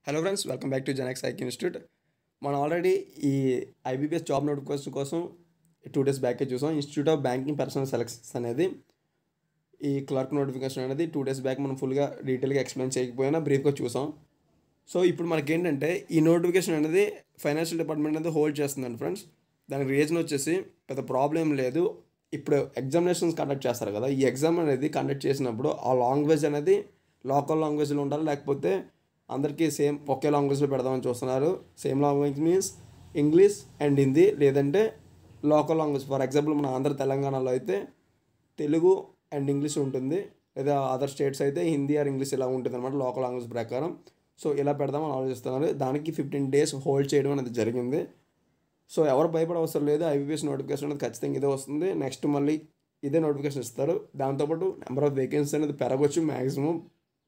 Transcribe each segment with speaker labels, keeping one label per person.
Speaker 1: hello friends welcome back to Genex ఐక్ institute మనం already ఈ ఐబీపీఎస్ జాబ్ నోటిఫికేషన్ కోసం టూ డేస్ బ్యాకే చూసాం institute of banking personnel selections అనేది ఈ క్లర్క్ నోటిఫికేషన్ అనేది టూ డేస్ బ్యాక్ మనం ఫుల్గా డీటెయిల్గా ఎక్స్ప్లెయిన్ చేయకపోయినా బ్రీఫ్గా చూసాం సో ఇప్పుడు మనకి ఏంటంటే ఈ నోటిఫికేషన్ అనేది ఫైనాన్షియల్ డిపార్ట్మెంట్ అనేది హోల్డ్ చేస్తుందండి ఫ్రెండ్స్ దానికి రీజన్ వచ్చేసి పెద్ద ప్రాబ్లం ఏం లేదు ఇప్పుడు ఎగ్జామినేషన్స్ కండక్ట్ చేస్తారు కదా ఈ ఎగ్జామ్ అనేది కండక్ట్ చేసినప్పుడు ఆ లాంగ్వేజ్ అనేది లోకల్ లాంగ్వేజ్లో ఉండాలి లేకపోతే అందరికీ సేమ్ ఒకే లాంగ్వేజ్లో పెడదామని చూస్తున్నారు same language means English and Hindi లేదంటే లోకల్ లాంగ్వేజ్ ఫర్ ఎగ్జాంపుల్ మన ఆంధ్ర తెలంగాణలో అయితే తెలుగు అండ్ ఇంగ్లీష్ ఉంటుంది లేదా అదర్ స్టేట్స్ అయితే హిందీ ఆర్ ఇంగ్లీష్ ఇలా ఉంటుంది అనమాట లోకల్ లాంగ్వేజ్ ప్రకారం సో ఇలా పెడదామని ఆలోచిస్తున్నారు దానికి ఫిఫ్టీన్ డేస్ హోల్డ్ చేయడం అనేది జరిగింది సో ఎవరు భయపడ అవసరం లేదు ఐబీపీఎస్ నోటిఫికేషన్ అనేది ఖచ్చితంగా ఇదే వస్తుంది నెక్స్ట్ మళ్ళీ ఇదే నోటిఫికేషన్ ఇస్తారు దాంతోపాటు నెంబర్ ఆఫ్ వేకెన్సీ అనేది పెరగవచ్చు మ్యాక్సిమం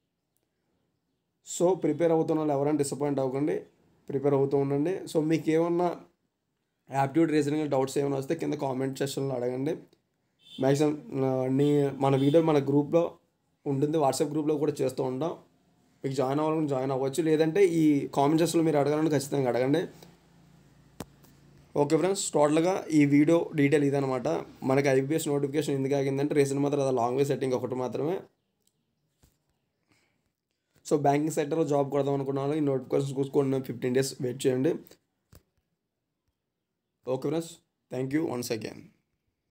Speaker 1: సో ప్రిపేర్ అవుతున్న వాళ్ళు ఎవరైనా డిసప్పాయింట్ అవ్వకండి ప్రిపేర్ అవుతూ ఉండండి సో మీకు ఏమన్నా యాప్ట్యూడ్ రీజనింగ్ డౌట్స్ ఏమైనా వస్తే కింద కామెంట్ సెక్షన్లో అడగండి మ్యాక్సిమం నీ మన వీడియో మన గ్రూప్లో ఉంటుంది వాట్సాప్ గ్రూప్లో కూడా చేస్తూ ఉంటాం మీకు జాయిన్ అవ్వాలని జాయిన్ అవ్వచ్చు లేదంటే ఈ కామెంట్ సెక్షన్లో మీరు అడగాలని ఖచ్చితంగా అడగండి ఓకే ఫ్రెండ్స్ టోటల్గా ఈ వీడియో డీటెయిల్ ఇదనమాట మనకి ఐబీఎస్ నోటిఫికేషన్ ఎందుకు ఆగిందంటే రీజన్ మాత్రం అది లాంగ్వేజ్ సెట్టింగ్ ఒకటి మాత్రమే సో బ్యాంకింగ్ సెక్టర్లో జాబ్ కొడదాం అనుకున్నాను ఈ నోటిఫికేషన్ చూసుకోండి ఫిఫ్టీన్ డేస్ వెయిట్ చేయండి okay friends thank you once again